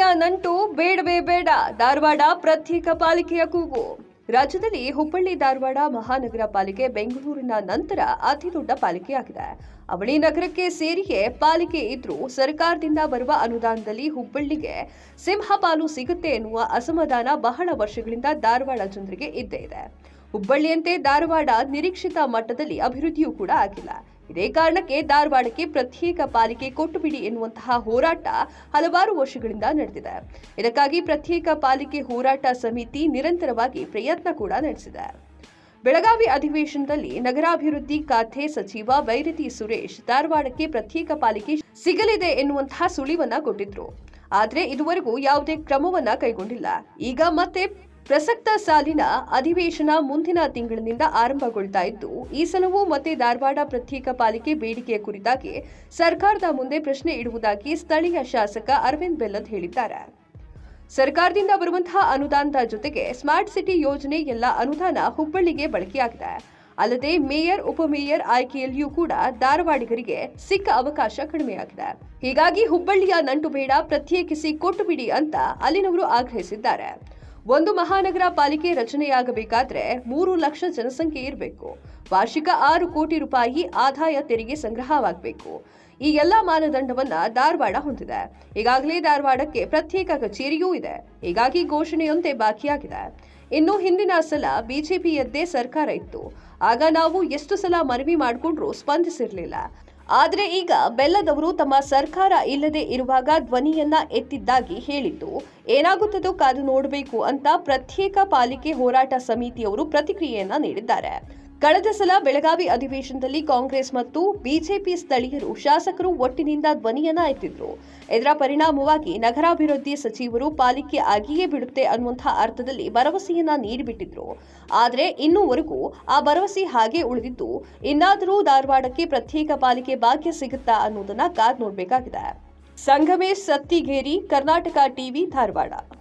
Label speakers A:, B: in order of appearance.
A: ನಂಟು ಬೇಡವೇ ಬೇಡ ಧಾರವಾಡ ಪ್ರತ್ಯೇಕ ಪಾಲಿಕೆಯ ಕೂಗು ರಾಜ್ಯದಲ್ಲಿ ಹುಬ್ಬಳ್ಳಿ ಧಾರವಾಡ ಮಹಾನಗರ ಪಾಲಿಕೆ ಬೆಂಗಳೂರಿನ ನಂತರ ಅತಿದೊಡ್ಡ ಪಾಲಿಕೆಯಾಗಿದೆ ಅವಳಿ ನಗರಕ್ಕೆ ಸೇರಿಯೇ ಪಾಲಿಕೆ ಇದ್ರೂ ಸರ್ಕಾರದಿಂದ ಬರುವ ಅನುದಾನದಲ್ಲಿ ಹುಬ್ಬಳ್ಳಿಗೆ ಸಿಂಹಪಾಲು ಸಿಗುತ್ತೆ ಎನ್ನುವ ಅಸಮಾಧಾನ ಬಹಳ ವರ್ಷಗಳಿಂದ ಧಾರವಾಡ ಜನರಿಗೆ ಇದ್ದೇ ಇದೆ ಹುಬ್ಬಳ್ಳಿಯಂತೆ ಧಾರವಾಡ ನಿರೀಕ್ಷಿತ ಮಟ್ಟದಲ್ಲಿ ಅಭಿವೃದ್ಧಿಯೂ ಕೂಡ ಆಗಿಲ್ಲ ಇದೇ ಕಾರಣಕ್ಕೆ ಧಾರವಾಡಕ್ಕೆ ಪ್ರತ್ಯೇಕ ಪಾಲಿಕೆ ಕೊಟ್ಟು ಬಿಡಿ ಎನ್ನುವಂತಹ ಹೋರಾಟ ಹಲವಾರು ವರ್ಷಗಳಿಂದ ನಡೆದಿದೆ ಇದಕ್ಕಾಗಿ ಪ್ರತ್ಯೇಕ ಪಾಲಿಕೆ ಹೋರಾಟ ಸಮಿತಿ ನಿರಂತರವಾಗಿ ಪ್ರಯತ್ನ ಕೂಡ ನಡೆಸಿದೆ ಬೆಳಗಾವಿ ಅಧಿವೇಶನದಲ್ಲಿ ನಗರಾಭಿವೃದ್ಧಿ ಖಾತೆ ಸಚಿವ ಬೈರತಿ ಸುರೇಶ್ ಧಾರವಾಡಕ್ಕೆ ಪ್ರತ್ಯೇಕ ಪಾಲಿಕೆ ಸಿಗಲಿದೆ ಎನ್ನುವಂತಹ ಸುಳಿವನ್ನ ಕೊಟ್ಟಿದ್ರು ಆದ್ರೆ ಇದುವರೆಗೂ ಯಾವುದೇ ಕ್ರಮವನ್ನ ಕೈಗೊಂಡಿಲ್ಲ ಈಗ ಮತ್ತೆ ಪ್ರಸಕ್ತ ಸಾಲಿನ ಅಧಿವೇಶನ ಮುಂದಿನ ತಿಂಗಳಿನಿಂದ ಆರಂಭಗೊಳ್ತಾ ಇದ್ದು ಈ ಸಲವೂ ಮತ್ತೆ ಧಾರವಾಡ ಪ್ರತ್ಯೇಕ ಪಾಲಿಕೆ ಬೇಡಿಕೆಯ ಕುರಿತಾಗಿ ಸರ್ಕಾರದ ಮುಂದೆ ಪ್ರಶ್ನೆ ಇಡುವುದಾಗಿ ಸ್ಥಳೀಯ ಶಾಸಕ ಅರವಿಂದ್ ಬೆಲ್ಲದ್ ಹೇಳಿದ್ದಾರೆ ಸರ್ಕಾರದಿಂದ ಬರುವಂತಹ ಅನುದಾನದ ಜೊತೆಗೆ ಸ್ಮಾರ್ಟ್ ಸಿಟಿ ಯೋಜನೆ ಎಲ್ಲ ಅನುದಾನ ಹುಬ್ಬಳ್ಳಿಗೆ ಬಳಕೆಯಾಗಿದೆ ಅಲ್ಲದೆ ಮೇಯರ್ ಉಪಮೇಯರ್ ಆಯ್ಕೆಯಲ್ಲಿಯೂ ಕೂಡ ಧಾರವಾಡಿಗರಿಗೆ ಸಿಕ್ಕ ಅವಕಾಶ ಕಡಿಮೆಯಾಗಿದೆ ಹೀಗಾಗಿ ಹುಬ್ಬಳ್ಳಿಯ ನಂಟು ಬೇಡ ಪ್ರತ್ಯೇಕಿಸಿ ಕೊಟ್ಟು ಬಿಡಿ ಅಂತ ಅಲ್ಲಿನವರು ಆಗ್ರಹಿಸಿದ್ದಾರೆ ಒಂದು ಮಹಾನಗರ ಪಾಲಿಕೆ ರಚನೆಯಾಗಬೇಕಾದ್ರೆ ಮೂರು ಲಕ್ಷ ಜನಸಂಖ್ಯೆ ಇರಬೇಕು ವಾರ್ಷಿಕ ಆರು ಕೋಟಿ ರೂಪಾಯಿ ಆದಾಯ ತೆರಿಗೆ ಸಂಗ್ರಹವಾಗಬೇಕು ಈ ಎಲ್ಲ ಮಾನದಂಡವನ್ನ ಧಾರವಾಡ ಹೊಂದಿದೆ ಈಗಾಗಲೇ ಧಾರವಾಡಕ್ಕೆ ಪ್ರತ್ಯೇಕ ಕಚೇರಿಯೂ ಇದೆ ಹೀಗಾಗಿ ಘೋಷಣೆಯೊಂದೇ ಬಾಕಿಯಾಗಿದೆ ಇನ್ನು ಹಿಂದಿನ ಸಲ ಬಿಜೆಪಿಯದ್ದೇ ಸರ್ಕಾರ ಇತ್ತು ಆಗ ನಾವು ಎಷ್ಟು ಸಲ ಮನವಿ ಮಾಡಿಕೊಂಡ್ರೂ ಸ್ಪಂದಿಸಿರಲಿಲ್ಲ ಆದ್ರೆ ಈಗ ಬೆಲ್ಲದವರು ತಮ್ಮ ಸರ್ಕಾರ ಇಲ್ಲದೆ ಇರುವಾಗ ಧ್ವನಿಯನ್ನ ಎತ್ತಿದ್ದಾಗಿ ಹೇಳಿದ್ದು ಏನಾಗುತ್ತದೋ ಕಾದು ನೋಡಬೇಕು ಅಂತ ಪ್ರತ್ಯೇಕ ಪಾಲಿಕೆ ಹೋರಾಟ ಸಮಿತಿಯವರು ಪ್ರತಿಕ್ರಿಯೆಯನ್ನ ನೀಡಿದ್ದಾರೆ ಕಳೆದ ಸಲ ಬೆಳಗಾವಿ ಅಧಿವೇಶನದಲ್ಲಿ ಕಾಂಗ್ರೆಸ್ ಮತ್ತು ಬಿಜೆಪಿ ಸ್ಥಳೀಯರು ಶಾಸಕರು ಒಟ್ಟಿನಿಂದ ಧ್ವನಿಯನ್ನ ಎತ್ತಿದ್ರು ಇದರ ಪರಿಣಾಮವಾಗಿ ನಗರಾಭಿವೃದ್ಧಿ ಸಚಿವರು ಪಾಲಿಕೆ ಆಗಿಯೇ ಬಿಡುತ್ತೆ ಅನ್ನುವಂತಹ ಅರ್ಥದಲ್ಲಿ ಭರವಸೆಯನ್ನ ನೀಡಿಬಿಟ್ಟಿದ್ರು ಆದ್ರೆ ಇನ್ನೂವರೆಗೂ ಆ ಭರವಸೆ ಹಾಗೆ ಉಳಿದಿದ್ದು ಇನ್ನಾದರೂ ಧಾರವಾಡಕ್ಕೆ ಪ್ರತ್ಯೇಕ ಪಾಲಿಕೆ ಭಾಗ್ಯ ಸಿಗುತ್ತಾ ಅನ್ನೋದನ್ನ ಕಾದ್ ನೋಡ್ಬೇಕಾಗಿದೆ ಸಂಗಮೇಶ್ ಸತ್ತಿಗೇರಿ ಕರ್ನಾಟಕ ಟಿವಿ ಧಾರವಾಡ